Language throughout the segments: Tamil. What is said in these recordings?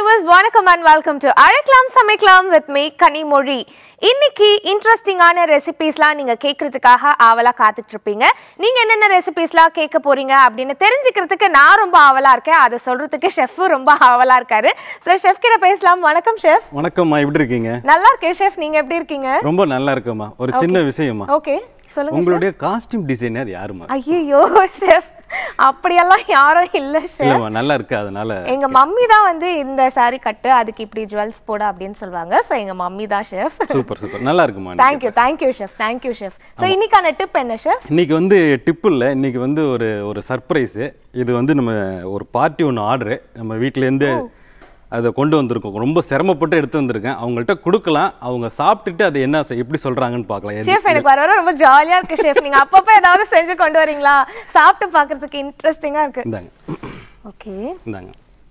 வியூவர்ஸ் வணக்கம் அண்ட் வெல்கம் டு அழைக்கலாம் சமைக்கலாம் வித் மீ கனிமொழி இன்னைக்கு இன்ட்ரெஸ்டிங்கான ரெசிபீஸ்லாம் நீங்க கேட்கறதுக்காக ஆவலா காத்துட்டு இருப்பீங்க நீங்க என்னென்ன ரெசிபீஸ்லாம் கேட்க போறீங்க அப்படின்னு தெரிஞ்சுக்கிறதுக்கு நான் ரொம்ப ஆவலா இருக்கேன் அதை சொல்றதுக்கு ஷெஃப் ரொம்ப ஆவலா இருக்காரு ஸோ ஷெஃப் கிட்ட பேசலாம் வணக்கம் ஷெஃப் வணக்கம்மா எப்படி இருக்கீங்க நல்லா இருக்கேன் ஷெஃப் நீங்க எப்படி இருக்கீங்க ரொம்ப நல்லா இருக்குமா ஒரு சின்ன விஷயமா ஓகே சொல்லுங்க உங்களுடைய காஸ்டியூம் டிசைனர் யாருமா ஐயோ ஷெஃப் அப்படியெல்லாம் யாரும் இல்ல ஷெஃப் இல்லம்மா நல்லா இருக்கு அதனால எங்க மம்மி தான் வந்து இந்த saree கட்டு அதுக்கு இப்படி ஜுவல்ஸ் போட அப்படின்னு சொல்லுவாங்க ஸோ எங்க மம்மி தான் ஷெஃப் சூப்பர் சூப்பர் நல்லா இருக்குமா thank you thank you chef thank you chef so இன்னைக்கான டிப் என்ன ஷெஃப் இன்னைக்கு வந்து டிப் இல்லை இன்னைக்கு வந்து ஒரு ஒரு சர்ப்ரைஸு இது வந்து நம்ம ஒரு பார்ட்டி ஒன்று ஆர்டரு நம்ம வீட்டிலேருந்து அதை கொண்டு வந்திருக்கோம் ரொம்ப சிரமப்பட்டு எடுத்து வந்திருக்கேன் அவங்கள்ட்ட கொடுக்கலாம் அவங்க சாப்பிட்டுட்டு அதை என்ன செ- எப்படி சொல்றாங்கன்னு பார்க்கலாம் எது- ஷெஃப் எனக்கு வர வர ரொம்ப ஜாலியா இருக்கு ஷெஃப் நீங்க அப்பப்போ ஏதாவது செஞ்சு கொண்டு வரீங்களா சாப்பிட்டு பார்க்கிறதுக்கு இன்ட்ரெஸ்டிங்கா இருக்கு இந்தாங்க ஓகே இந்தாங்க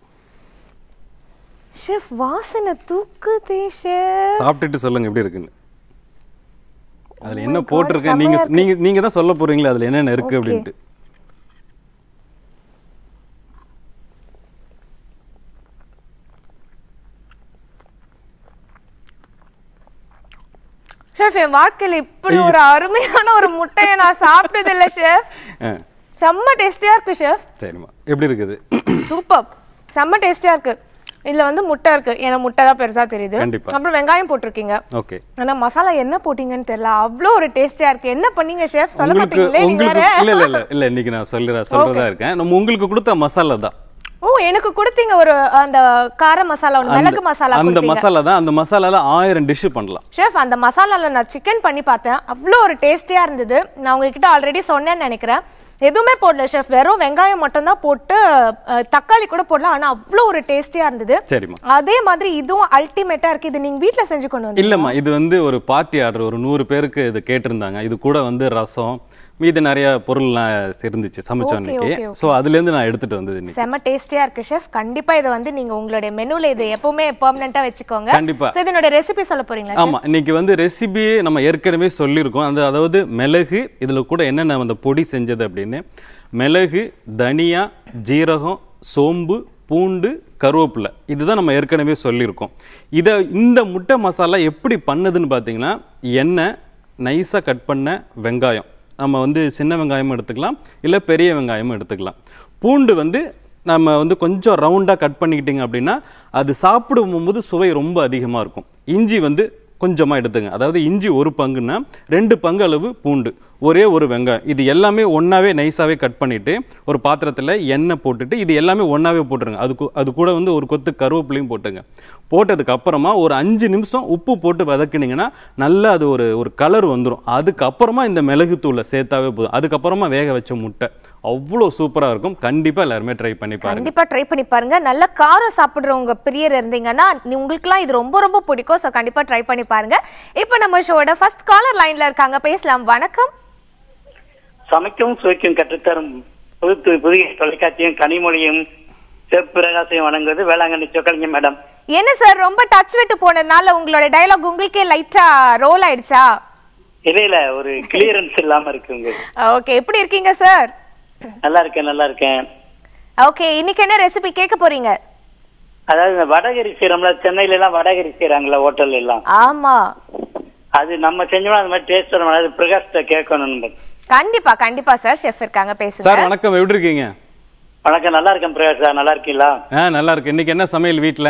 ஷெஃப் வாசனை தூக்குதே ஷெஃப் சாப்பிட்டுட்டு சொல்லுங்க எப்படி இருக்குன்னு அதுல என்ன போட்டிருக்கேன் நீங்க நீங்க நீங்க தான் சொல்ல போறீங்களா அதுல என்னென்ன இருக்கு அப்படின்ட்டு ஷெஃப் என் வாழ்க்கையில இப்படி ஒரு அருமையான ஒரு முட்டையை நான் சாப்பிட்டது இல்ல ஷெஃப் ஆ செம்ம டேஸ்டியா இருக்கு ஷெஃப் சரிம்மா எப்படி இருக்குது சூப்பர் செம்ம டேஸ்டியா இருக்கு இதுல வந்து முட்டை இருக்கு ஏன்னா முட்டை தான் பெருசா தெரியுது கண்டிப்பா. அப்புறம் வெங்காயம் போட்டிருக்கீங்க ஓகே ஆனா மசாலா என்ன போட்டீங்கன்னு தெரியல அவ்வளோ ஒரு டேஸ்டியா இருக்கு என்ன பண்ணீங்க ஷெஃப் சொல்ல உங்களுக்கு மாட்டீங்களே நீங்க உங்களுக்கு வேற இல்ல இல்ல இல்ல இல்ல இன்னைக்கு நான் சொல்ற சொல்றதா இருக்கேன் நம்ம உங்களுக்கு கொடுத்த மசாலா தான் ஓ எனக்கு கொடுத்தீங்க ஒரு அந்த கார மசாலா ஒன்று மிளகு மசாலா அந்த கொடுத்தீங்க மசாலா தான் அந்த மசாலால ஆயிரம் டிஷ் பண்ணலாம் ஷெஃப் அந்த மசாலால நான் சிக்கன் பண்ணி பார்த்தேன் அவ்வளோ ஒரு டேஸ்டியா இருந்தது நான் உங்ககிட்ட ஆல்ரெடி சொன்னேன்னு நினைக்கிறேன் எதுவுமே போடல ஷெஃப் வெறும் வெங்காயம் மட்டும்தான் போட்டு அஹ், தக்காளி கூட போடல ஆனா அவ்வளோ ஒரு டேஸ்டியா இருந்தது சரிம்மா அதே மாதிரி இதுவும் அல்டிமேட்டா இருக்கு இது நீங்க வீட்ல செஞ்சு கொண்டு வந்து இல்லம்மா இது வந்து ஒரு பார்ட்டி ஆர்டர் ஒரு நூறு பேருக்கு இது கேட்டிருந்தாங்க இது கூட வந்து ரசம் மீது நிறைய பொருள்லாம் இருந்துச்சு சமைச்சோம் Okay, இன்னைக்கு okay, okay. ஸோ அதுலேருந்து நான் எடுத்துட்டு வந்தது இன்னைக்கு செம்ம டேஸ்டியா இருக்கு ஷெஃப் கண்டிப்பா இதை வந்து நீங்க உங்களுடைய மெனுல இது எப்பவுமே பெர்மனண்டா வச்சுக்கோங்க கண்டிப்பா So, இதனோட ரெசிபி சொல்ல போறீங்களா ஆமா இன்னைக்கு வந்து ரெசிபி நம்ம ஏற்கனவே சொல்லியிருக்கோம் அந்த அதாவது மிளகு இதுல கூட என்னென்ன அந்த பொடி செஞ்சது அப்படின்னு மிளகு தனியா ஜீரகம் சோம்பு பூண்டு கருவேப்பிலை இதுதான் நம்ம ஏற்கனவே சொல்லியிருக்கோம் இதை இந்த முட்டை மசாலா எப்படி பண்ணுதுன்னு பார்த்தீங்கன்னா எண்ணெய் நைஸாக கட் பண்ண வெங்காயம் நம்ம வந்து சின்ன வெங்காயமும் எடுத்துக்கலாம் இல்லை பெரிய வெங்காயமும் எடுத்துக்கலாம் பூண்டு வந்து நம்ம வந்து கொஞ்சம் ரவுண்டாக கட் பண்ணிக்கிட்டீங்க அப்படின்னா அது சாப்பிடும்போது சுவை ரொம்ப அதிகமாக இருக்கும் இஞ்சி வந்து கொஞ்சமாக எடுத்துங்க அதாவது இஞ்சி ஒரு பங்குன்னா ரெண்டு பங்கு அளவு பூண்டு ஒரே ஒரு வெங்காயம் இது எல்லாமே ஒன்றாவே நைஸாகவே கட் பண்ணிவிட்டு ஒரு பாத்திரத்தில் எண்ணெய் போட்டுட்டு இது எல்லாமே ஒன்றாவே போட்டுருங்க அது கூ- அது கூட வந்து ஒரு கொத்து கருவேப்பிலையும் போட்டுங்க போட்டதுக்கு அப்புறமா ஒரு அஞ்சு நிமிஷம் உப்பு போட்டு வதக்குனீங்கன்னா நல்லா அது ஒரு ஒரு கலர் வந்துடும் அதுக்கப்புறமா இந்த மிளகுத்தூளை சேர்த்தாவே போதும் அதுக்கப்புறமா வேக வச்ச முட்டை அவ்வளோ சூப்பராக இருக்கும் கண்டிப்பாக எல்லாருமே ட்ரை பண்ணி பாருங்க கண்டிப்பா ட்ரை பண்ணி பாருங்க நல்ல காரம் சாப்பிடுறவங்க பிரியர் இருந்தீங்கன்னா நீ- உங்களுக்குலாம் இது ரொம்ப ரொம்ப பிடிக்கும் ஸோ கண்டிப்பா ட்ரை பண்ணி பாருங்க இப்போ நம்ம ஷோட ஃபர்ஸ்ட் காலர் லைன்ல இருக்காங்க பேசலாம் வணக்கம் சமைக்கவும் சுவைக்கும் கற்றுத்தரும் புது புதிய தொலைக்காட்சியும் கனிமொழியும் சிவப்பிரகாசையும் வழங்குவது வேளாங்கண்ணி சொக்கலிங்க மேடம் என்ன சார் ரொம்ப டச் விட்டு போனதுனால உங்களோட டயலாக் உங்களுக்கே லைட்டா ரோல் ஆயிடுச்சா இடையில ஒரு கிளியரன்ஸ் இல்லாம இருக்குங்க ஓகே எப்படி இருக்கீங்க சார் நல்லா இருக்கேன் நல்லா இருக்கேன் ஓகே இன்னைக்கு என்ன ரெசிபி கேட்க போறீங்க அதாவது இந்த வடகரி செய்யறோம்ல சென்னையில எல்லாம் வடகரி செய்யறாங்கல்ல ஹோட்டல்ல எல்லாம் ஆமா அது நம்ம செஞ்சோம்னா அது மாதிரி டேஸ்ட் வரும் அது பிரகாஷ்ட கேட்கணும் கண்டிப்பா கண்டிப்பா சார் ஷெஃப் இருக்காங்க பேசுங்க சார் வணக்கம் எப்படி இருக்கீங்க வணக்கம் நல்லா இருக்கேன் பிரகாஷ் சார் நல்லா இருக்கீங்களா ஆ நல்லா இருக்கு இன்னைக்கு என்ன சமையல் வீட்டில்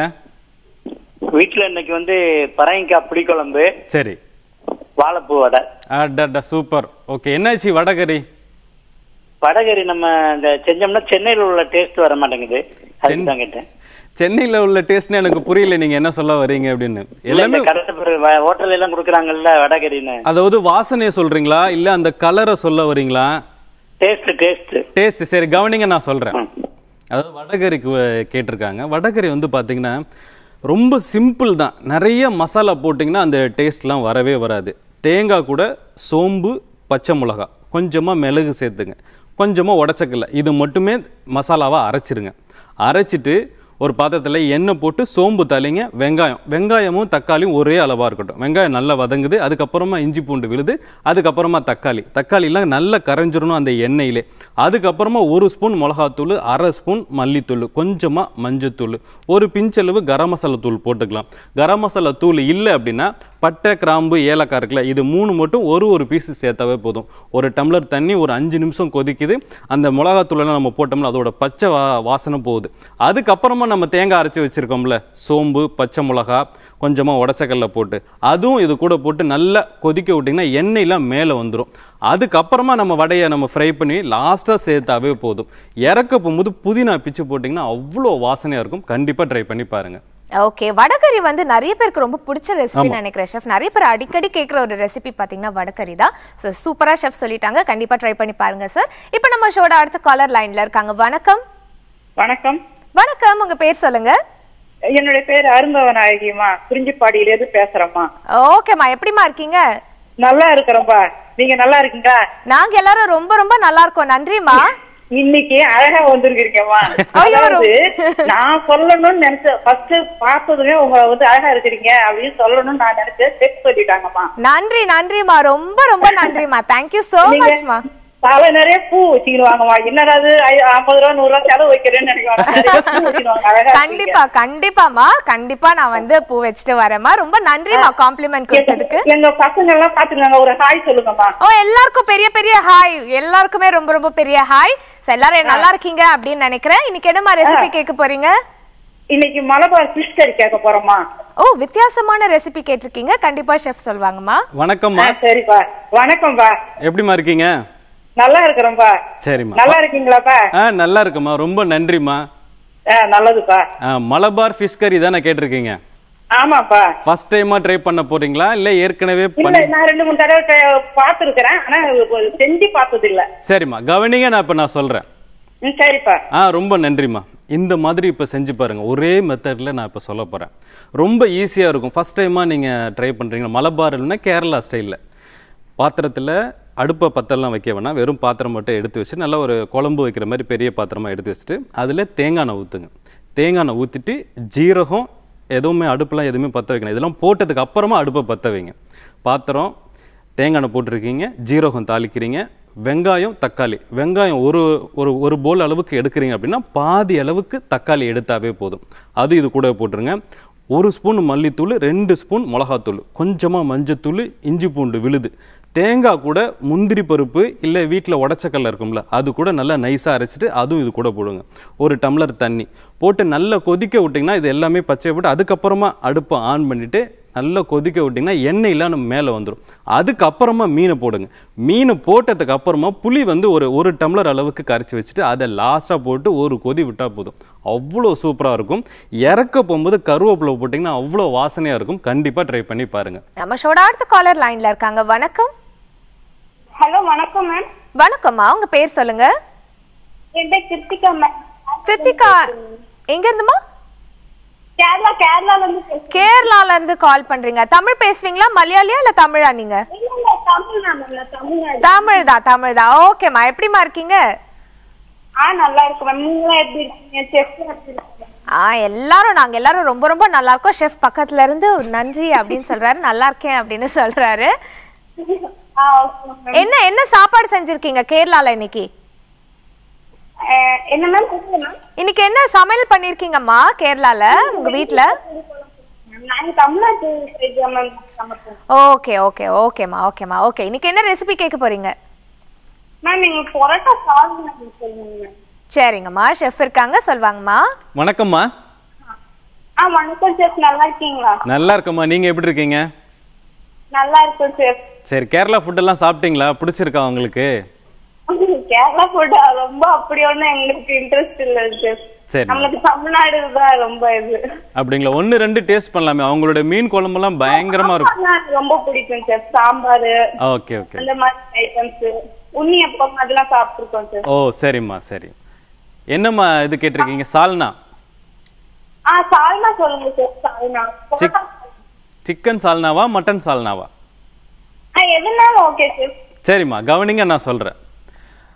வீட்டுல இன்னைக்கு வந்து பரங்கிக்காய் புளிக்குழம்பு சரி வாழைப்பூ வடை அடடா சூப்பர் ஓகே என்னாச்சு வடகரி வடகரி நம்ம இந்த செஞ்சோம்னா சென்னையில உள்ள டேஸ்ட் வர மாட்டேங்குது அதுதான் கேட்டேன் சென்னையில் உள்ள டேஸ்ட்னு எனக்கு புரியல நீங்க என்ன சொல்ல வர்றீங்க அப்படின்னு இல்ல எல்லாமே இந்த கடை ஹோட்டல் எல்லாம் கொடுக்குறாங்கல்ல வடகரின்னு அதாவது வாசனையை சொல்றீங்களா இல்ல அந்த கலரை சொல்ல வரீங்களா டேஸ்ட் டேஸ்ட் டேஸ்ட் சரி கவனிங்க நான் சொல்றேன் அதாவது வடகரிக்கு வ- கேட்டிருக்காங்க வடகரி வந்து பாத்தீங்கன்னா ரொம்ப சிம்பிள் தான் நிறைய மசாலா போட்டிங்கன்னா அந்த டேஸ்ட்லாம் வரவே வராது தேங்காய் கூட சோம்பு பச்சை மிளகா கொஞ்சமாக மிளகு சேர்த்துங்க கொஞ்சமாக உடச்சக்கல்ல இது மட்டுமே மசாலாவாக அரைச்சிருங்க அரைச்சிட்டு ஒரு பாத்திரத்தில் எண்ணெய் போட்டு சோம்பு தலைங்க வெங்காயம் வெங்காயமும் தக்காளியும் ஒரே அளவாக இருக்கட்டும் வெங்காயம் நல்லா வதங்குது அதுக்கப்புறமா இஞ்சி பூண்டு விழுது அதுக்கப்புறமா தக்காளி தக்காளிலாம் நல்லா கரைஞ்சிரணும் அந்த எண்ணெயிலே அதுக்கப்புறமா ஒரு ஸ்பூன் மிளகாத்தூள் அரை ஸ்பூன் மல்லித்தூள் கொஞ்சமாக மஞ்சத்தூள் ஒரு பிஞ்சளவு கரம் மசாலா தூள் போட்டுக்கலாம் கரம் மசாலா தூள் இல்லை அப்படின்னா பட்டை கிராம்பு ஏலக்காய் இருக்குல்ல இது மூணு மட்டும் ஒரு ஒரு பீஸ் சேர்த்தாவே போதும் ஒரு டம்ளர் தண்ணி ஒரு அஞ்சு நிமிஷம் கொதிக்குது அந்த மிளகாத்தூளெல்லாம் நம்ம போட்டோம்ல அதோட பச்சை வா வாசனை போகுது அதுக்கப்புறமா நம்ம தேங்காய் அரைச்சி வச்சிருக்கோம்ல சோம்பு பச்சை மிளகா கொஞ்சமாக உடச்சக்கல்ல போட்டு அதுவும் இது கூட போட்டு நல்லா கொதிக்க விட்டிங்கன்னா எண்ணெயெலாம் மேலே வந்துடும் அதுக்கப்புறமா நம்ம வடையை நம்ம ஃப்ரை பண்ணி லாஸ்ட்டாக சேர்த்தாவே போதும் இறக்க போகும்போது புதினா பிச்சு போட்டிங்கன்னா அவ்வளோ வாசனையாக இருக்கும் கண்டிப்பாக ட்ரை பண்ணி பாருங்கள் ஓகே வடகரி வந்து நிறைய பேருக்கு ரொம்ப பிடிச்ச ரெசிபி நினைக்கிறேன் ஷெஃப் நிறைய பேர் அடிக்கடி கேட்குற ஒரு ரெசிபி பார்த்தீங்கன்னா வடகரி தான் ஸோ சூப்பராக ஷெஃப் சொல்லிட்டாங்க கண்டிப்பாக ட்ரை பண்ணி பாருங்க சார் இப்போ நம்ம ஷோட அடுத்த காலர் லைன்ல இருக்காங்க வணக்கம் வணக்கம் வணக்கம் உங்க பேர் சொல்லுங்க என்னுடைய பேர் அருந்தவ நாயகிமா குறிஞ்சிப்பாடியில இருந்து பேசுறேம்மா ஓகேம்மா எப்படிம்மா இருக்கீங்க நல்லா இருக்கிறோம்பா நீங்க நல்லா இருக்கீங்களா நாங்க எல்லாரும் ரொம்ப ரொம்ப நல்லா இருக்கோம் நன்றிம்மா இன்னைக்கு அழகா வந்திருக்கீங்கம்மா ஐயோ, அதாவது நான் சொல்லணும்னு நினைச்ச ஃபர்ஸ்ட் பார்த்ததுமே உங்களை வந்து அழகா இருக்கிறீங்க அப்படின்னு சொல்லணும்னு நான் நினைச்சேன் செக் சொல்லிட்டாங்கம்மா நன்றி நன்றிம்மா ரொம்ப ரொம்ப நன்றிம்மா தேங்க்யூ சோ நீங்க மச்மா தலை நிறைய பூ வச்சுக்கிடுவாங்கம்மா என்னடாது ஐ- ஐம்பது ரூபா நூறு ரூபா செலவு வைக்கிறேன்னு நினைக்குவாங்க நிறைய பூ வச்சுக்கிடுவாங்க அழகா இருக்கீங்க. கண்டிப்பா கண்டிப்பாமா கண்டிப்பா நான் வந்து பூ வச்சுட்டு வரேம்மா ரொம்ப நன்றிம்மா காம்ப்ளிமெண்ட் கொடுத்ததுக்கு எங்க- எங்க பசங்க எல்லாம் பாத்துருக்காங்க ஒரு ஹாய் சொல்லுங்கம்மா ஓ எல்லாருக்கும் பெரிய பெரிய ஹாய் எல்லாருக்குமே ரொம்ப ரொம்ப பெரிய ஹாய் எல்லாரும் நல்லா இருக்கீங்க அப்படின்னு நினைக்கிறேன் இன்னைக்கு என்னமா ரெசிபி கேட்க போறீங்க இன்னைக்கு மலபார் ஃபிஷ் கறி கேட்க போறோமா ஓ வித்தியாசமான ரெசிபி கேட்டிருக்கீங்க கண்டிப்பா ஷெஃப் சொல்வாங்கம்மா வணக்கம்மா சரிப்பா வணக்கம்ப்பா எப்படிம்மா இருக்கீங்க நல்லா இருக்கிறோம்ப்பா சரிம்மா நல்லா இருக்கீங்களாப்பா ஆ நல்லா இருக்குமா ரொம்ப நன்றிம்மா ஆ, நல்லதுப்பா ஆ, மலபார் ஃபிஷ் கறி தானே கேட்டிருக்கீங்க ஆமாப்பா ஃபர்ஸ்ட் டைமா ட்ரை பண்ண போறீங்களா இல்ல ஏற்கனவே இல்ல பண்ணி நான் ரெண்டு மூணு தடவை பாத்துருக்கிறேன் ஆனா இது செஞ்சு பார்த்தது இல்ல சரிம்மா கவனிங்க நான் இப்ப நான் சொல்றேன் ம், சரிப்பா ஆ ரொம்ப நன்றிம்மா இந்த மாதிரி இப்போ செஞ்சு பாருங்க ஒரே மெத்தடில் நான் இப்போ சொல்ல போகிறேன் ரொம்ப ஈஸியாக இருக்கும் ஃபர்ஸ்ட் டைமாக நீங்கள் ட்ரை பண்ணுறீங்க மலபார் இல்லைன்னா கேரளா ஸ்டைலில் பாத்திரத்தில் அடுப்பை பத்தெல்லாம் வைக்க வேணாம் வெறும் பாத்திரம் மட்டும் எடுத்து வச்சு நல்லா ஒரு குழம்பு வைக்கிற மாதிரி பெரிய பாத்திரமா எடுத்து வச்சுட்டு அதில் தேங்காய் எண்ணெய் ஊற்றுங்க தேங்காய் எண்ணெய் ஊற்றிட்டு ஜீரகம் எதுவுமே அடுப்பெல்லாம் எதுவுமே பற்ற வைக்கணும் இதெல்லாம் போட்டதுக்கு அப்புறமா அடுப்பை பற்ற வைங்க பாத்திரம் தேங்காய் எண்ணெய் போட்டிருக்கீங்க ஜீரகம் தாளிக்கிறீங்க வெங்காயம் தக்காளி வெங்காயம் ஒரு ஒரு ஒரு போல் அளவுக்கு எடுக்கிறீங்க அப்படின்னா பாதி அளவுக்கு தக்காளி எடுத்தாவே போதும் அது இது கூட போட்டுருங்க ஒரு ஸ்பூன் மல்லித்தூள் ரெண்டு ஸ்பூன் மிளகாத்தூள் கொஞ்சமாக மஞ்சத்தூள் இஞ்சி பூண்டு விழுது தேங்காய் கூட முந்திரி பருப்பு இல்லை வீட்டில் உடச்சக்கல்ல இருக்கும்ல அது கூட நல்லா நைஸாக அரைச்சிட்டு அதுவும் இது கூட போடுங்க ஒரு டம்ளர் தண்ணி போட்டு நல்லா கொதிக்க விட்டிங்கன்னா இது எல்லாமே பச்சை போட்டு அதுக்கப்புறமா அடுப்பை ஆன் பண்ணிவிட்டு நல்லா கொதிக்க விட்டிங்கன்னா எண்ணெயெல்லாம் நம்ம மேலே வந்துடும் அதுக்கப்புறமா மீனை போடுங்க மீனை போட்டதுக்கு அப்புறமா புளி வந்து ஒரு ஒரு டம்ளர் அளவுக்கு கரைச்சி வச்சுட்டு அதை லாஸ்ட்டாக போட்டு ஒரு கொதி விட்டால் போதும் அவ்வளோ சூப்பராக இருக்கும் இறக்க போகும்போது கருவேப்பிலை போட்டிங்கன்னா அவ்வளோ வாசனையாக இருக்கும் கண்டிப்பாக ட்ரை பண்ணி பாருங்கள் நம்ம ஷோட அடுத்த காலர் லைன்ல இருக்காங்க வணக்கம் ஹலோ வணக்கம் மேம் வணக்கம்மா உங்க பேர் சொல்லுங்க என் பேர் கிருத்திகா மேம் கிருத்திகா எங்க இருந்துமா கேரளா கேரளால இருந்து பேசுறேன் கேரளால இருந்து கால் பண்றீங்க தமிழ் பேசுவீங்களா மலையாளியா இல்ல தமிழா நீங்க இல்ல இல்ல தமிழ் மேம் இல்ல தமிழ்நாடு தமிழ் தான் தமிழ் தான் ஓகேம்மா எப்படிமா இருக்கீங்க ஆ நல்லா இருக்கு மேம் நீங்களும் எப்படி இருக்கீங்க செஃப் எப்படி இருக்கீங்க ஆ எல்லாரும் நாங்க எல்லாரும் ரொம்ப ரொம்ப நல்லா இருக்கோம் ஷெஃப் பக்கத்துல இருந்து நன்றி அப்படின்னு சொல்றாரு நல்லா இருக்கேன் அப்படின்னு சொல்றாரு ஆ ஓகே மேம் என்ன என்ன சாப்பாடு செஞ்சிருக்கீங்க கேரளால இன்னைக்கு என்ன மேம் புரியல மேம் இன்னைக்கு என்ன சமையல் பண்ணிருக்கீங்கம்மா கேரளால உங்க வீட்ல நாங்க தமிழ்நாட்டு சைடு தான் மேம் சமைப்போம் ஓகே ஓகே ஓகேம்மா ஓகேம்மா ஓகே இன்னைக்கு என்ன ரெசிபி கேட்க போறீங்க மேம் நீங்க பொரோட்டா சால்ட் மேம் சொல்லுங்க மேம் சரிங்கம்மா ஷெஃப் இருக்காங்க சொல்வாங்கம்மா வணக்கம்மா ஆ வணக்கம் செஃப் நல்லா இருக்கீங்களா நல்லா இருக்கம்மா நீங்கள் எப்படி இருக்கீங்க நல்லா இருக்கும் செஃப் சரி கேரளா ஃபுட்டெல்லாம் சாப்பிட்டீங்களா பிடிச்சிருக்கா உங்களுக்கு கேரளா ஃபுட் ரொம்ப அப்படி ஒண்ணும் எங்களுக்கு இன்ட்ரெஸ்ட் இல்ல செஃப் சரி நம்மளுக்கு தமிழ்நாடு தான் ரொம்ப இது அப்படிங்களா ஒன்று ரெண்டு டேஸ்ட் பண்ணலாமே அவங்களோட மீன் குழம்புலாம் பயங்கரமாக இருக்கும் சாம்பார்லாம் ரொம்ப பிடிக்கும் செஃப் சாம்பார் ஓகே ஓகே அந்த மாதிரி ஐட்டம்ஸ் உண்ணி அப்பம் அதெல்லாம் சாப்பிட்டுருக்கோம் சார் ஓ சரிம்மா சரி என்னம்மா இது கேட்டிருக்கீங்க சால்னா ஆ சால்னா சொல்லுங்க சார் சால்னா சிக் சிக்கன் சால்னாவா மட்டன் சால்னாவா ஆ எதுனாலும் ஓகே சார் சரிம்மா கவனிங்க நான் சொல்கிறேன்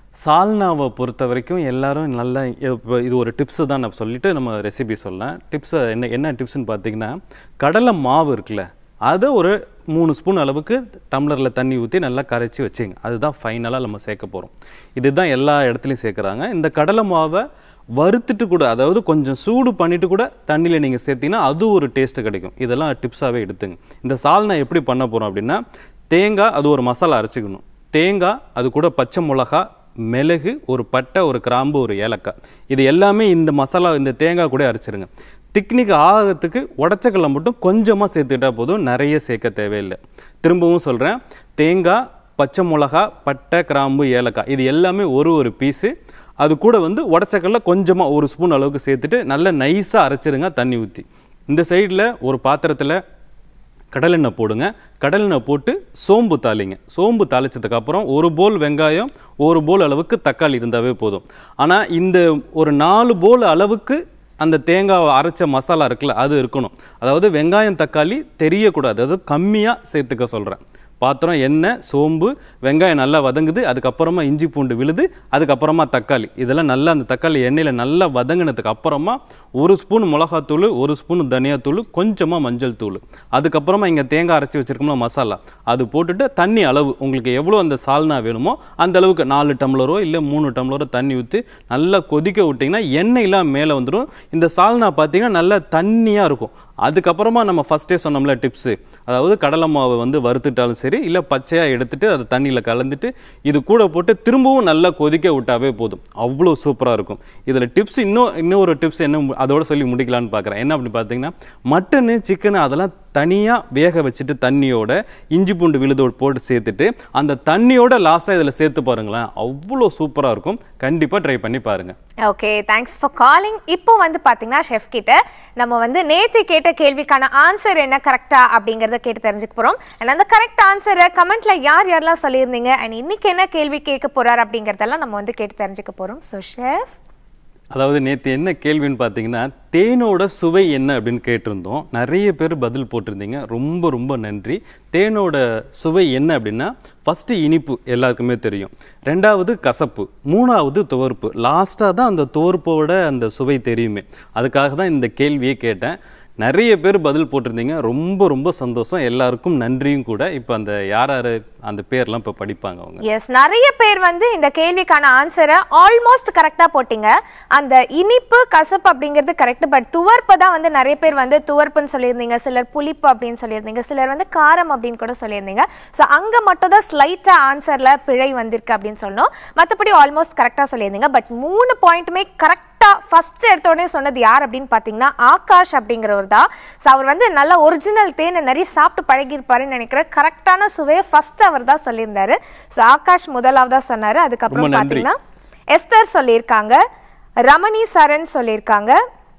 சால்னாவை பொறுத்த வரைக்கும் எல்லாரும் நல்லா இப்போ இது ஒரு டிப்ஸு தான் நான் சொல்லிட்டு நம்ம ரெசிபி சொல்லலாம் டிப்ஸை என்ன என்ன டிப்ஸ்னு பார்த்தீங்கன்னா கடலை மாவு இருக்குல்ல அதை ஒரு மூணு ஸ்பூன் அளவுக்கு டம்ளரில் தண்ணி ஊற்றி நல்லா கரைச்சி வச்சுங்க அதுதான் ஃபைனலாக நம்ம சேர்க்க போகிறோம் இதுதான் எல்லா இடத்துலையும் சேர்க்குறாங்க இந்த கடலை மாவை வறுத்துட்டு கூட அதாவது கொஞ்சம் சூடு பண்ணிட்டு கூட தண்ணியில் நீங்கள் சேர்த்தீங்கன்னா அது ஒரு டேஸ்ட்டு கிடைக்கும் இதெல்லாம் டிப்ஸாகவே எடுத்துங்க இந்த சால்னா எப்படி பண்ண போகிறோம் அப்படின்னா தேங்காய் அது ஒரு மசாலா அரைச்சிக்கணும் தேங்காய் அது கூட பச்சை மிளகா மிளகு ஒரு பட்டை ஒரு கிராம்பு ஒரு ஏலக்காய் இது எல்லாமே இந்த மசாலா இந்த தேங்காய் கூட அரைச்சிருங்க திக்னிக் ஆகிறதுக்கு உடச்சக்கல்ல மட்டும் கொஞ்சமாக சேர்த்துக்கிட்டா போதும் நிறைய சேர்க்க தேவையில்லை திரும்பவும் சொல்கிறேன் தேங்காய் பச்சை மிளகா பட்டை கிராம்பு ஏலக்காய் இது எல்லாமே ஒரு ஒரு பீஸு அது கூட வந்து உடச்சக்கல்ல கொஞ்சமாக ஒரு ஸ்பூன் அளவுக்கு சேர்த்துட்டு நல்லா நைஸாக அரைச்சிருங்க தண்ணி ஊற்றி இந்த சைடில் ஒரு பாத்திரத்தில் கடலெண்ணெய் போடுங்க கடலெண்ணெய் போட்டு சோம்பு தாளிங்க சோம்பு தாளிச்சதுக்கு அப்புறம் ஒரு போல் வெங்காயம் ஒரு போல் அளவுக்கு தக்காளி இருந்தாவே போதும் ஆனால் இந்த ஒரு நாலு போல் அளவுக்கு அந்த தேங்காய் அரைச்ச மசாலா இருக்குல்ல அது இருக்கணும் அதாவது வெங்காயம் தக்காளி தெரியக்கூடாது அதாவது கம்மியாக சேர்த்துக்க சொல்கிறேன் பாத்திரம் எண்ணெய் சோம்பு வெங்காயம் நல்லா வதங்குது அதுக்கப்புறமா இஞ்சி பூண்டு விழுது அதுக்கப்புறமா தக்காளி இதெல்லாம் நல்லா அந்த தக்காளி எண்ணெயில் நல்லா வதங்கினதுக்கு அப்புறமா ஒரு ஸ்பூன் மிளகாத்தூள் ஒரு ஸ்பூன் தனியாத்தூள் கொஞ்சமாக மஞ்சள் தூள் அதுக்கப்புறமா இங்கே தேங்காய் அரைச்சி வச்சிருக்கோம்ல மசாலா அது போட்டுட்டு தண்ணி அளவு உங்களுக்கு எவ்வளோ அந்த சால்னா வேணுமோ அந்த அளவுக்கு நாலு டம்ளரோ இல்லை மூணு டம்ளரோ தண்ணி ஊற்றி நல்லா கொதிக்க விட்டிங்கன்னா எண்ணெயெல்லாம் மேலே வந்துடும் இந்த சால்னா பார்த்தீங்கன்னா நல்லா தண்ணியாக இருக்கும் அதுக்கப்புறமா நம்ம ஃபஸ்ட்டே சொன்னோம்ல டிப்ஸு அதாவது கடலை மாவை வந்து வறுத்துட்டாலும் சரி இல்லை பச்சையாக எடுத்துட்டு அதை தண்ணியில் கலந்துட்டு இது கூட போட்டு திரும்பவும் நல்லா கொதிக்க விட்டாவே போதும் அவ்வளோ சூப்பராக இருக்கும் இதில் டிப்ஸ் இன்னும் இன்னொரு டிப்ஸ் என்ன மு- அதோட சொல்லி முடிக்கலான்னு பார்க்குறேன் என்ன அப்படி பார்த்தீங்கன்னா மட்டனு சிக்கனு அதெல்லாம் தனியாக வேக வச்சுட்டு தண்ணியோட இஞ்சி பூண்டு விழுதோடு போட்டு சேர்த்துட்டு அந்த தண்ணியோட லாஸ்ட்டாக இதில் சேர்த்து பாருங்களேன் அவ்வளோ சூப்பராக இருக்கும் கண்டிப்பாக ட்ரை பண்ணி பாருங்கள் ஓகே தேங்க்ஸ் ஃபார் காலிங் இப்போ வந்து பாத்தீங்கன்னா ஷெஃப் கிட்ட நம்ம வந்து நேத்து கேட்ட கேள்விக்கான ஆன்சர் என்ன கரெக்டா அப்படிங்கறத கேட்டு தெரிஞ்சுக்க போறோம் அண்ட் அந்த கரெக்ட் ஆன்சரை கமெண்ட்ல யார் யாரெல்லாம் சொல்லியிருந்தீங்க அண்ட் இன்னைக்கு என்ன கேள்வி கேட்க போறார் அப்படிங்கறதெல்லாம் நம்ம வந்து கேட்டு தெரிஞ்சுக்க போறோம் ஸோ ஷெஃப் அதாவது நேற்று என்ன கேள்வின்னு பார்த்தீங்கன்னா தேனோட சுவை என்ன அப்படின்னு கேட்டிருந்தோம் நிறைய பேர் பதில் போட்டிருந்தீங்க ரொம்ப ரொம்ப நன்றி தேனோட சுவை என்ன அப்படின்னா ஃபஸ்ட்டு இனிப்பு எல்லாருக்குமே தெரியும் ரெண்டாவது கசப்பு மூணாவது துவர்ப்பு லாஸ்ட்டாக தான் அந்த துவர்ப்போட அந்த சுவை தெரியுமே அதுக்காக தான் இந்த கேள்வியே கேட்டேன் நிறைய பேர் பதில் போட்டிருந்தீங்க ரொம்ப ரொம்ப சந்தோஷம் எல்லாருக்கும் நன்றியும் கூட இப்போ அந்த யார் யார் அந்த பேர்லாம் இப்போ படிப்பாங்க அவங்க எஸ் நிறைய பேர் வந்து இந்த கேள்விக்கான ஆன்சரை ஆல்மோஸ்ட் கரெக்டா போட்டீங்க அந்த இனிப்பு கசப்பு அப்படிங்கிறது கரெக்ட் பட் துவர்ப்பு தான் வந்து நிறைய பேர் வந்து துவர்ப்புன்னு சொல்லியிருந்தீங்க சிலர் புளிப்பு அப்படின்னு சொல்லியிருந்தீங்க சிலர் வந்து காரம் அப்படின்னு கூட சொல்லியிருந்தீங்க ஸோ அங்க மட்டும் தான் ஸ்லைட்டா ஆன்சர்ல பிழை வந்திருக்கு அப்படின்னு சொல்லணும் மற்றபடி ஆல்மோஸ்ட் கரெக்டா சொல்லியிருந்தீங்க பட் மூணு பாயிண்ட்டுமே கரெக்டா ஃபர்ஸ்ட் எடுத்த உடனே சொன்னது யார் அப்படின்னு பார்த்தீங்கன்னா ஆகாஷ் அப்படிங்கிறவர் தான் ஸோ அவர் வந்து நல்ல ஒரிஜினல் தேனை நிறைய சாப்பிட்டு பழகியிருப்பாருன்னு நினைக்கிறேன் கரெக்டான சுவையை ஃபர்ஸ்ட் அவர் தான் சொல்லியிருந்தாரு ஸோ ஆகாஷ் முதலாவதா சொன்னாரு அதுக்கப்புறம் ரொம்ப நன்றி. பார்த்தீங்கன்னா எஸ்தர் சொல்லியிருக்காங்க ரமணி சரண் சொல்லியிருக்காங்க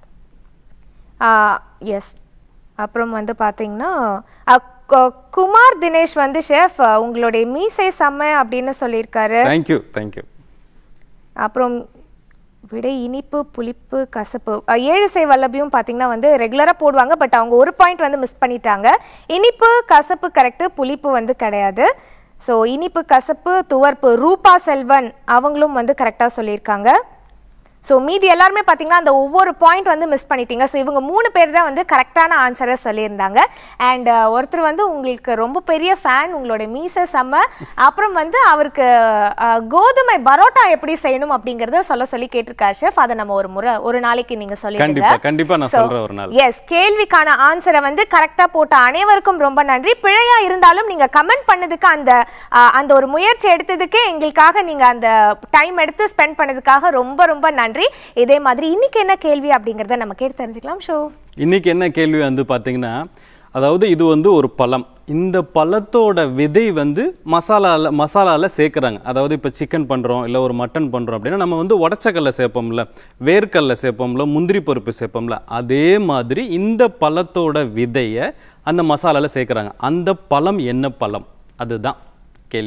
எஸ் அப்புறம் வந்து பார்த்தீங்கன்னா அஹ், கு- குமார் தினேஷ் வந்து ஷெஃப் உங்களுடைய மீசை செம்ம அப்படின்னு சொல்லியிருக்காரு தேங்க்யூ தேங்க்யூ அப்புறம் விடை இனிப்பு புளிப்பு கசப்பு அஹ், ஏழுசை வல்லபியும் பார்த்தீங்கன்னா வந்து ரெகுலராக போடுவாங்க பட் அவங்க ஒரு பாயிண்ட் வந்து மிஸ் பண்ணிட்டாங்க இனிப்பு கசப்பு கரெக்டு புளிப்பு வந்து கிடையாது ஸோ இனிப்பு கசப்பு துவர்ப்பு ரூபா செல்வன் அவங்களும் வந்து கரெக்டாக சொல்லியிருக்காங்க ஸோ மீதி எல்லாருமே பார்த்தீங்கன்னா அந்த ஒவ்வொரு பாயிண்ட் வந்து மிஸ் பண்ணிட்டீங்க ஸோ இவங்க மூணு பேர் தான் வந்து கரெக்டான ஆன்சரை சொல்லியிருந்தாங்க அண்ட் ஒருத்தர் வந்து உங்களுக்கு ரொம்ப பெரிய ஃபேன் உங்களோட மீசை செம்ம அப்புறம் வந்து அவருக்கு அஹ், கோதுமை பரோட்டா எப்படி செய்யணும் அப்படிங்கறத சொல்ல சொல்லி கேட்டிருக்காரு ஷெஃப் அதை நம்ம ஒரு முறை ஒரு நாளைக்கு நீங்க சொல்லிடுங்க கண்டிப்பா கண்டிப்பா நான் சொல்றேன் ஒரு நாள் எஸ் கேள்விக்கான ஆன்சரை வந்து கரெக்டா போட்ட அனைவருக்கும் ரொம்ப நன்றி பிழையா இருந்தாலும் நீங்க கமெண்ட் பண்ணதுக்கு அந்த அஹ், அந்த ஒரு முயற்சி எடுத்ததுக்கே எங்களுக்காக நீங்க அந்த டைம் எடுத்து ஸ்பெண்ட் பண்ணதுக்காக ரொம்ப ரொம்ப நன்றி இதே மாதிரி இன்னைக்கு என்ன கேள்வி அப்படிங்கறத நம்ம கேட்டு தெரிஞ்சுக்கலாம் ஷோ இன்னைக்கு என்ன கேள்வி வந்து பாத்தீங்கன்னா அதாவது இது வந்து ஒரு பழம் இந்த பழத்தோட விதை வந்து மசாலால மசாலால சேர்க்குறாங்க அதாவது இப்போ சிக்கன் பண்ணுறோம் இல்லை ஒரு மட்டன் பண்ணுறோம் அப்படின்னா நம்ம வந்து உடச்சக்கல்ல சேர்ப்போம்ல வேர்க்கல்ல சேர்ப்போம்ல முந்திரி பருப்பு சேர்ப்போம்ல அதே மாதிரி இந்த பழத்தோட விதையை அந்த மசாலால சேர்க்குறாங்க அந்த பழம் என்ன பழம் அதுதான் கேள்வியே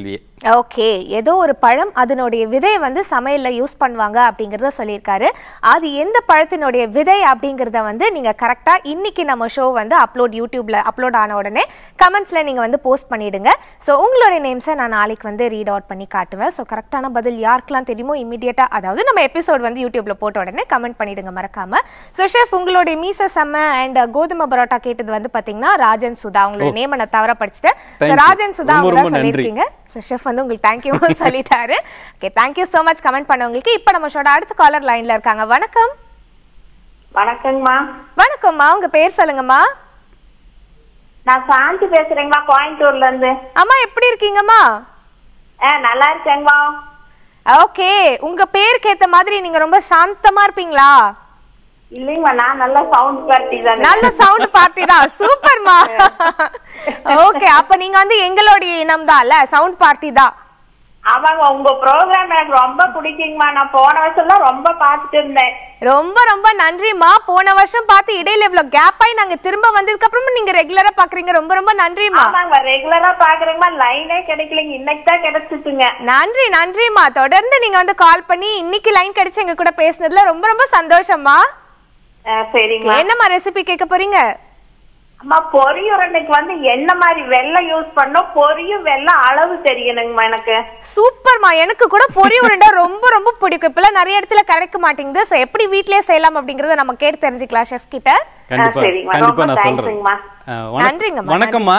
ஓகே ஏதோ ஒரு பழம் அதனுடைய விதையை வந்து சமையல்ல யூஸ் பண்ணுவாங்க அப்படிங்கறத சொல்லியிருக்காரு அது எந்த பழத்தினுடைய விதை அப்படிங்கறத வந்து நீங்க கரெக்டா இன்னைக்கு நம்ம ஷோ வந்து அப்லோட் யூடியூப்ல அப்லோட் ஆன உடனே கமெண்ட்ஸ்ல நீங்க வந்து போஸ்ட் பண்ணிடுங்க ஸோ உங்களுடைய நேம்ஸை நான் நாளைக்கு வந்து ரீட் அவுட் பண்ணி காட்டுவேன் ஸோ கரெக்டான பதில் யாருக்கெல்லாம் தெரியுமோ இமீடியட்டா அதாவது நம்ம எபிசோட் வந்து யூடியூப்ல போட்ட உடனே கமெண்ட் பண்ணிடுங்க மறக்காம ஸோ ஷெஃப் உங்களுடைய மீச செம்ம அண்ட் கோதுமை பரோட்டா கேட்டது வந்து பாத்தீங்கன்னா ராஜன் சுதா உங்களுடைய நேம் நான் தவற படிச்சுட்டேன் So, Thank you. Rajan Sudha ரொம்ப, அவங்க ரொம்ப நன்றி. சொல்லியிருக்கீங்க ஸோ ஷெஃப் வந்து உங்களுக்கு தேங்க்யூ சொல்லிட்டாரு okay thank you so much comment பண்ணவங்களுக்கு இப்போ நம்ம ஷோட அடுத்த காலர் லைன்ல இருக்காங்க வணக்கம் வணக்கங்கம்மா வணக்கம்மா உங்க பேர் சொல்லுங்கம்மா நான் சாந்தி பேசுறேங்கம்மா கோயம்புத்தூர்ல இருந்து அம்மா எப்படி இருக்கீங்கம்மா ஆ நல்லா இருக்கேங்கம்மா ஓகே உங்க பேருக்கு ஏத்த மாதிரி நீங்க ரொம்ப சாந்தமா இருப்பீங்களா இல்லைங்கம்மா நான் நல்லா சவுண்ட் பார்ட்டி தானே நல்ல சவுண்ட் பார்ட்டி தான் சூப்பர்மா ஓகே அப்ப நீங்க வந்து எங்களுடைய இனம் தான்ல சவுண்ட் பார்ட்டி தான் ஆமாங்க உங்க ப்ரோக்ராம் எனக்கு ரொம்ப பிடிக்குங்கம்மா நான் போன வருஷம்லாம் ரொம்ப பார்த்துட்டு இருந்தேன் ரொம்ப ரொம்ப நன்றிம்மா போன வருஷம் பார்த்து இடையில இவ்வளவு கேப் ஆகி நாங்க திரும்ப வந்ததுக்கு அப்புறமும் நீங்க ரெகுலரா பாக்குறீங்க ரொம்ப ரொம்ப நன்றிம்மா ஆமாங்க ரெகுலரா பாக்குறேங்கம்மா லைனே கிடைக்கலைங்க இன்னைக்கு தான் கிடைச்சிச்சுங்க நன்றி நன்றிம்மா தொடர்ந்து நீங்க வந்து கால் பண்ணி இன்னைக்கு லைன் கிடைச்சு எங்க கூட பேசுனதுல ரொம்ப ரொம்ப சந்தோஷம்மா ஆ, சரிங்கம்மா என்னம்மா ரெசிபி கேட்க போறீங்க அம்மா பொரியுரண்டைக்கு வந்து என்ன மாதிரி வெள்ளம் யூஸ் பண்ணோம் பொரியும் வெள்ளம் அளவு தெரியணுங்கம்மா எனக்கு சூப்பர்மா எனக்கு கூட பொரி உருண்டை ரொம்ப ரொம்ப பிடிக்கும் இப்பெல்லாம் நிறைய இடத்துல கிடைக்க மாட்டேங்குது சோ எப்படி வீட்லயே செய்யலாம் அப்படிங்கறத நம்ம கேட்டு தெரிஞ்சுக்கலாம் ஷெஃப் கிட்ட கண்டிப்பா சரிங்கம்மா. கண்டிப்பா ரொம்ப நான் சொல்றேன் தேங்க்ஸுங்கம்மா. ஆ, வணக்- நன்றிங்கம்மா, வணக்கம்மா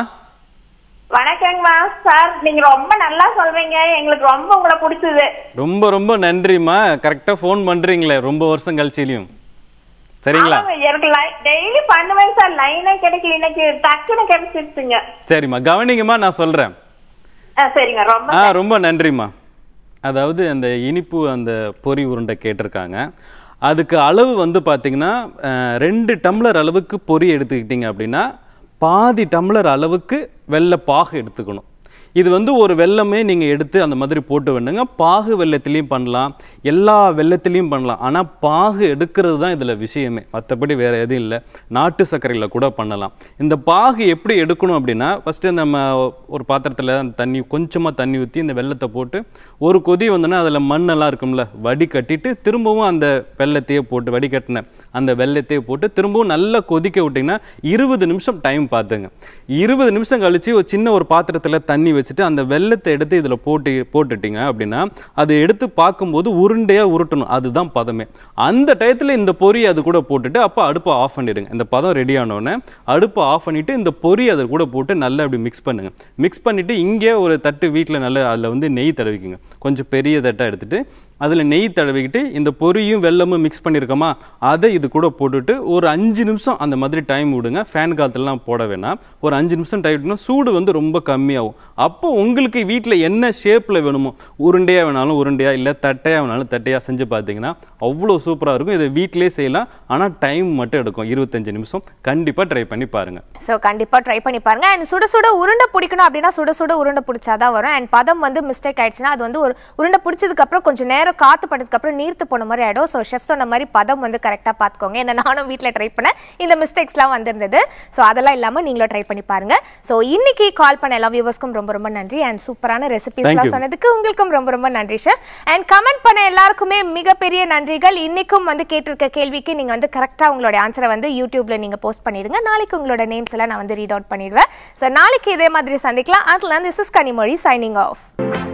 வணக்கங்கம்மா சார் நீங்க ரொம்ப நல்லா சொல்றீங்க எங்களுக்கு ரொம்ப உங்களை பிடிச்சது ரொம்ப ரொம்ப நன்றிம்மா கரெக்டா ஃபோன் பண்றீங்களே ரொம்ப வருஷம் கழிச்சிலையும் சரிங்களா ஆமாங்க, எனக்கு டெய்லி பண்ணுவேன் சார் லைனே கிடைக்கல இன்னைக்கு டக்குன்னு கிடைச்சிருச்சுங்க சரிம்மா கவனிங்கம்மா நான் சொல்றேன் ஆ, சரிங்க ரொம்ப ஆ ரொம்ப நன்றிம்மா அதாவது அந்த இனிப்பு அந்த பொரி உருண்டை கேட்டிருக்காங்க அதுக்கு அளவு வந்து பார்த்தீங்கன்னா அஹ், ரெண்டு டம்ளர் அளவுக்கு பொரி எடுத்துக்கிட்டீங்க அப்படின்னா பாதி டம்ளர் அளவுக்கு வெள்ளை பாகு எடுத்துக்கணும் இது வந்து ஒரு வெல்லமே நீங்கள் எடுத்து அந்த மாதிரி போட்டு வேணுங்க பாகு வெள்ளத்துலேயும் பண்ணலாம் எல்லா வெள்ளத்துலேயும் பண்ணலாம் ஆனால் பாகு எடுக்கிறது தான் இதில் விஷயமே மற்றபடி வேற எதுவும் இல்லை நாட்டு சர்க்கரையில் கூட பண்ணலாம் இந்த பாகு எப்படி எடுக்கணும் அப்படின்னா ஃபஸ்ட்டு நம்ம ஒரு பாத்திரத்தில் தண்ணி கொஞ்சமாக தண்ணி ஊற்றி இந்த வெள்ளத்தை போட்டு ஒரு கொதி வந்தோன்னா அதில் மண்ணெல்லாம் இருக்கும்ல வடி கட்டிட்டு திரும்பவும் அந்த வெள்ளத்தையே போட்டு வடிகட்டின அந்த வெள்ளத்தையே போட்டு திரும்பவும் நல்லா கொதிக்க விட்டிங்கன்னா இருபது நிமிஷம் டைம் பார்த்துங்க இருபது நிமிஷம் கழிச்சு ஒரு சின்ன ஒரு பாத்திரத்தில் தண்ணி வச்சுட்டு அந்த வெள்ளத்தை எடுத்து இதில் போட்டு போட்டுட்டீங்க அப்படின்னா அதை எடுத்து பார்க்கும்போது உருண்டையாக உருட்டணும் அதுதான் பதமே அந்த டயத்தில் இந்த பொரி அது கூட போட்டுட்டு அப்போ அடுப்பை ஆஃப் பண்ணிடுங்க இந்த பதம் ரெடி ஆனோடனே அடுப்பை ஆஃப் பண்ணிட்டு இந்த பொரி அதை கூட போட்டு நல்லா அப்படி மிக்ஸ் பண்ணுங்க மிக்ஸ் பண்ணிட்டு இங்கே ஒரு தட்டு வீட்டில் நல்லா அதில் வந்து நெய் தடவிக்குங்க கொஞ்சம் பெரிய தட்டை எடுத்துட்டு அதில் நெய் தடவிக்கிட்டு இந்த பொரியும் வெல்லமும் மிக்ஸ் பண்ணியிருக்கோமா அதை இது கூட போட்டுட்டு ஒரு அஞ்சு நிமிஷம் அந்த மாதிரி டைம் விடுங்க ஃபேன் காலத்துலலாம் போட வேணாம் ஒரு அஞ்சு நிமிஷம் டைம் விட்டோம்னா சூடு வந்து ரொம்ப கம்மியாகும் அப்போ உங்களுக்கு வீட்டில் என்ன ஷேப்பில் வேணுமோ உருண்டையாக வேணாலும் உருண்டையாக இல்லை தட்டையாக வேணாலும் தட்டையாக செஞ்சு பார்த்தீங்கன்னா அவ்வளோ சூப்பராக இருக்கும் இதை வீட்டிலே செய்யலாம் ஆனால் டைம் மட்டும் எடுக்கும் இருபத்தஞ்சு நிமிஷம் கண்டிப்பாக ட்ரை பண்ணி பாருங்கள் ஸோ கண்டிப்பா ட்ரை பண்ணி பாருங்க அண்ட் சுட சுட உருண்டை பிடிக்கணும் அப்படின்னா சுட சுட உருண்டை பிடிச்சாதான் வரும் அண்ட் பதம் வந்து மிஸ்டேக் ஆயிடுச்சுன்னா அது வந்து ஒரு உருண்டை பிடிச்சதுக்கு அப்புறம் கொஞ்சம் நேரம் காத்து பட்டதுக்கு அப்புறம் நீர்த்து போன மாதிரி ஆயிடும் ஸோ ஷெஃப் சொன்ன மாதிரி பதம் வந்து கரெக்டா பார்த்துக்கோங்க ஏன்னா நானும் வீட்ல ட்ரை பண்ணேன் இந்த மிஸ்டேக்ஸ்லாம் வந்திருந்தது ஸோ அதெல்லாம் இல்லாம நீங்களும் ட்ரை பண்ணி பாருங்க ஸோ இன்னைக்கு கால் பண்ண எல்லா வியூவர்ஸ்க்கும் ரொம்ப ரொம்ப நன்றி அண்ட் சூப்பரான Thank ரெசிபிஸ்லாம் you. சொன்னதுக்கு உங்களுக்கும் ரொம்ப ரொம்ப நன்றி ஷெஃப் அண்ட் கமெண்ட் பண்ண எல்லாருக்குமே மிகப்பெரிய நன்றிகள் இன்னைக்கும் வந்து கேட்டிருக்க கேள்விக்கு நீங்க வந்து கரெக்டா உங்களோட ஆன்சரை வந்து யூடியூப்ல நீங்க போஸ்ட் பண்ணிடுங்க நாளைக்கு உங்களோட நேம்ஸ் எல்லாம் நான் வந்து ரீட் அவுட் பண்ணிடுவேன் ஸோ நாளைக்கு இதே மாதிரி சந்திக்கலாம் அதுல this is Kanimozhi signing of